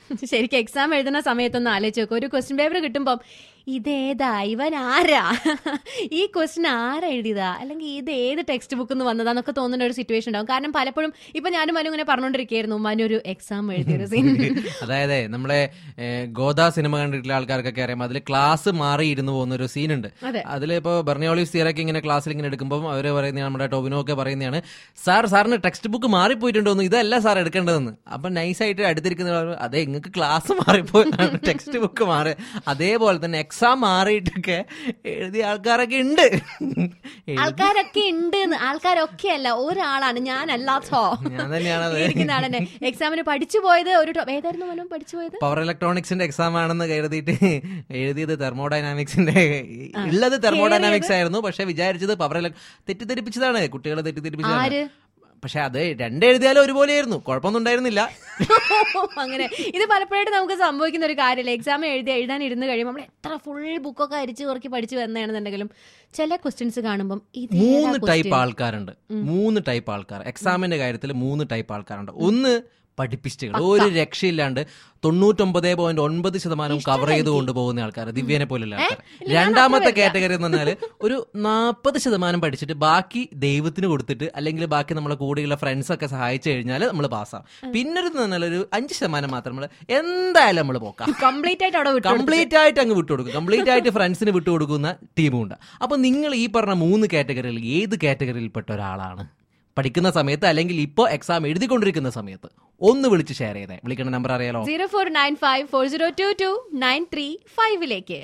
ശരിക്കും എക്സാം എഴുതുന്ന സമയത്തൊന്ന് ആലോചിച്ച് നോക്കും ഒരു ക്വസ്റ്റ്യൻ പേപ്പർ കിട്ടുമ്പം ഇതേതാ ഇവൻ ആരാ ഈ ക്വസ്റ്റ്യൻ ആരാ എഴുതിയതാ അല്ലെങ്കിൽ ഇത് ഏത് ടെക്സ്റ്റ് ബുക്കിൽ നിന്ന് വന്നതാന്നൊക്കെ തോന്നുന്ന ഒരു സിറ്റുവേഷൻ ഉണ്ടാവും കാരണം പലപ്പോഴും ഇപ്പൊ ഞാനും മനു ഇങ്ങനെ പറഞ്ഞുകൊണ്ടിരിക്കുകയായിരുന്നു മനു ഒരു എക്സാം എഴുതിയ ഒരു സീൻ അതായത് നമ്മളെ ഏഹ്, ഗോദ സിനിമ കണ്ടിട്ടുള്ള ആൾക്കാർക്കൊക്കെ അറിയാം അതിൽ ക്ലാസ് മാറി ഇരുന്ന് പോകുന്ന ഒരു സീനുണ്ട് അതെ. അതിലിപ്പോ ബെർണിയോളിസ് തിയറൊക്കെ ഇങ്ങനെ ക്ലാസ്സിൽ ഇങ്ങനെ എടുക്കുമ്പോൾ അവർ പറയുന്ന നമ്മുടെ ടോബിനോ ഒക്കെ പറയുന്നതാണ് സാർ സാറിന് ടെക്സ്റ്റ് ബുക്ക് മാറിപ്പോയിട്ടുണ്ടോന്ന് ഇതല്ല സാർ എടുക്കേണ്ടതെന്ന് അപ്പൊ നൈസായിട്ട് അടുത്തിരിക്കുന്ന ആള്, അതെ നിങ്ങൾക്ക് ക്ലാസ് മാറിപ്പോയി ടെക്സ്റ്റ് ബുക്ക് മാറി അതേപോലെ തന്നെ എക്സാം മാറിയിട്ടൊക്കെ എഴുതിയ ആൾക്കാരൊക്കെ ഉണ്ട് എഴുതി- ആൾക്കാരൊക്കെ ഉണ്ട് ആൾക്കാരൊക്കെ അല്ല ഒരാളാണ് ഞാനല്ലാത്തോ ഞാൻ തന്നെയാണത് ഇരിക്കുന്ന ആളെന്നെ എക്സാമിന് പഠിച്ചു പോയത് ഒരു ടോ- ഏതായിരുന്നു മനു പഠിച്ചു പോയത് പവർ ഇലക്ട്രോണിക്സിന്റെ എക്സാം ആണെന്ന് കരുതിയിട്ട് എഴുതിയത് തെർമോഡൈനാമിക്സിന്റെ ഉള്ളത് തെർമോഡൈനാമിക്സ് ആയിരുന്നു പക്ഷെ വിചാരിച്ചത് പവർ ഇലക് തെറ്റിദ്ധരിപ്പിച്ചതാണ് കുട്ടികളെ തെറ്റിദ്ധരിപ്പിച്ചതാണ് ആര് പക്ഷെ അത് രണ്ടെഴുതിയാലും ഒരുപോലെയായിരുന്നു കുഴപ്പമൊന്നും ഉണ്ടായിരുന്നില്ല അങ്ങനെ ഇത് പലപ്പോഴായിട്ട് നമുക്ക് സംഭവിക്കുന്ന ഒരു കാര്യമല്ല എക്സാം എഴുതി എഴുതാൻ ഇരുന്ന് കഴിയുമ്പോൾ നമ്മൾ എത്ര ഫുൾ ബുക്കൊക്കെ അരിച്ച് കുറക്കി പഠിച്ച് വന്നതാണെന്നുണ്ടെങ്കിലും ചില ക്വസ്റ്റ്യൻസ് കാണുമ്പോൾ ഇത് മൂന്ന് ടൈപ്പ് ആൾക്കാരുണ്ട് മൂന്ന് ടൈപ്പ് ആൾക്കാർ എക്സാമിന്റെ കാര്യത്തിൽ മൂന്ന് ടൈപ്പ് ആൾക്കാരുണ്ട് ഒന്ന് പഠിപ്പിസ്റ്റുകൾ ഒരു രക്ഷയില്ലാണ്ട് തൊണ്ണൂറ്റൊമ്പത് പോയിന്റ് ഒൻപത് ശതമാനം കവർ ചെയ്ത് കൊണ്ടുപോകുന്ന ആൾക്കാർ ദിവ്യനെ പോലുള്ള ആൾക്കാർ രണ്ടാമത്തെ കാറ്റഗറി എന്ന് പറഞ്ഞാൽ ഒരു നാൽപ്പത് ശതമാനം പഠിച്ചിട്ട് ബാക്കി ദൈവത്തിന് കൊടുത്തിട്ട് അല്ലെങ്കിൽ ബാക്കി നമ്മളെ കൂടെയുള്ള ഫ്രണ്ട്സ് ഒക്കെ സഹായിച്ചു കഴിഞ്ഞാൽ നമ്മൾ പാസ്സാവും പിന്നെ ഒരു പറഞ്ഞാൽ ഒരു അഞ്ച് ശതമാനം മാത്രം നമ്മൾ എന്തായാലും നമ്മൾ പോക്കാം കംപ്ലീറ്റ് ആയിട്ട് അവിടെ വിട്ടു കംപ്ലീറ്റ് ആയിട്ട് അങ്ങ് വിട്ടുകൊടുക്കും കംപ്ലീറ്റ് ആയിട്ട് ഫ്രണ്ട്സിന് വിട്ടുകൊടുക്കുന്ന ടീമും ഉണ്ട് അപ്പൊ നിങ്ങൾ ഈ പറഞ്ഞ മൂന്ന് കാറ്റഗറിയിൽ ഏത് കാറ്റഗറിയിൽപ്പെട്ട ഒരാളാണ് പഠിക്കുന്ന സമയത്ത് അല്ലെങ്കിൽ ഇപ്പോൾ എക്സാം എഴുതിക്കൊണ്ടിരിക്കുന്ന സമയത്ത് ഒന്ന് വിളിച്ച് ഷെയർ ചെയ്തേ വിളിക്കേണ്ട നമ്പർ അറിയാലോ zero four nine five four zero two two nine three ഫൈവിലേക്ക്